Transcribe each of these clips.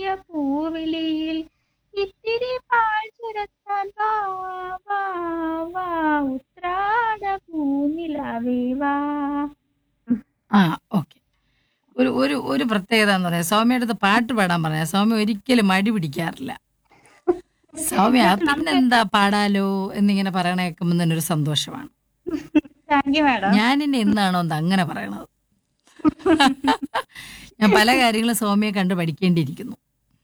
ചെറിയ പൂവിളിയിൽ ഇത്തിരി പാൽ ചുരത്താൻ വാ വാ വാ ഉത്രാട പൂനിലാവേ വാ ആ ഓക്കെ ഒരു ഒരു ഒരു പ്രത്യേകത എന്ന് പറയാം സൗമ്യയുടെ അടുത്ത് പാട്ട് പാടാൻ പറയാം സൗമ്യ ഒരിക്കലും മടി പിടിക്കാറില്ല സൗമ്യ പിന്നെന്താ പാടാലോ എന്നിങ്ങനെ പറയണ കേൾക്കുമ്പോൾ തന്നെ ഒരു സന്തോഷമാണ് താങ്ക് യു മാഡം ഞാനിന്നെ എന്നാണോ എന്താ അങ്ങനെ പറയണത് ഞാൻ പല കാര്യങ്ങളും സൗമ്യയെ കണ്ട് പഠിക്കേണ്ടിയിരിക്കുന്നു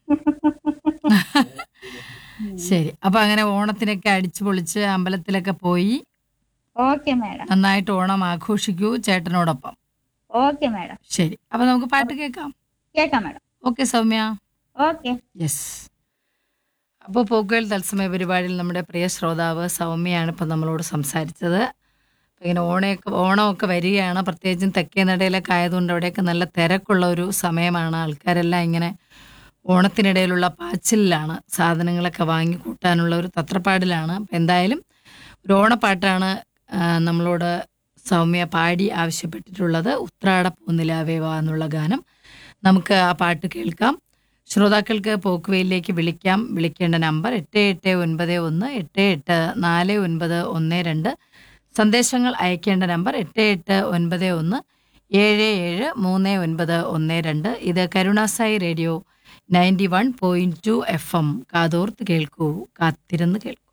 ശരി അപ്പൊ അങ്ങനെ ഓണത്തിനൊക്കെ അടിച്ചു പൊളിച്ച് അമ്പലത്തിലൊക്കെ പോയി ഓക്കെ മാഡം നന്നായിട്ട് ഓണം ആഘോഷിക്കൂ ചേട്ടനോടൊപ്പം ഓക്കെ മാഡം ശരി അപ്പൊ നമുക്ക് പാട്ട് കേൾക്കാം കേൾക്കാം madam okay Soumya okay yes അപ്പോൾ പോക്കുകൾ തത്സമയ പരിപാടിയിൽ നമ്മുടെ പ്രിയ ശ്രോതാവ് സൗമ്യയാണ് ഇപ്പം നമ്മളോട് സംസാരിച്ചത് അപ്പം ഇങ്ങനെ ഓണയൊക്കെ ഓണമൊക്കെ വരികയാണ് പ്രത്യേകിച്ചും തെക്കേ നടയിലൊക്കെ ആയതുകൊണ്ട് അവിടെയൊക്കെ നല്ല തിരക്കുള്ള ഒരു സമയമാണ് ആൾക്കാരെല്ലാം ഇങ്ങനെ ഓണത്തിനിടയിലുള്ള പാച്ചിലാണ് സാധനങ്ങളൊക്കെ വാങ്ങി കൂട്ടാനുള്ള ഒരു തത്രപ്പാടിലാണ് അപ്പം എന്തായാലും ഒരു ഓണപ്പാട്ടാണ് ആ, നമ്മളോട് സൗമ്യ പാടി ആവശ്യപ്പെട്ടിട്ടുള്ളത് ഉത്രാട പൂനിലാവേവ എന്നുള്ള ഗാനം നമുക്ക് ആ പാട്ട് കേൾക്കാം ശ്രോതാക്കൾക്ക് പോക്കുവയിലേക്ക് വിളിക്കാം വിളിക്കേണ്ട നമ്പർ എട്ട് എട്ട് ഒൻപത് ഒന്ന് എട്ട് എട്ട് നാല് ഒൻപത് ഒന്ന് രണ്ട് സന്ദേശങ്ങൾ അയക്കേണ്ട നമ്പർ എട്ട് എട്ട് ഒൻപത് ഒന്ന് ഏഴ് ഏഴ് മൂന്ന് ഒൻപത് ഒന്ന് രണ്ട് ഇത് കരുണാസായി radio ninety one point two F M കാതോർത്ത് കേൾക്കൂ കാത്തിരുന്ന് കേൾക്കൂ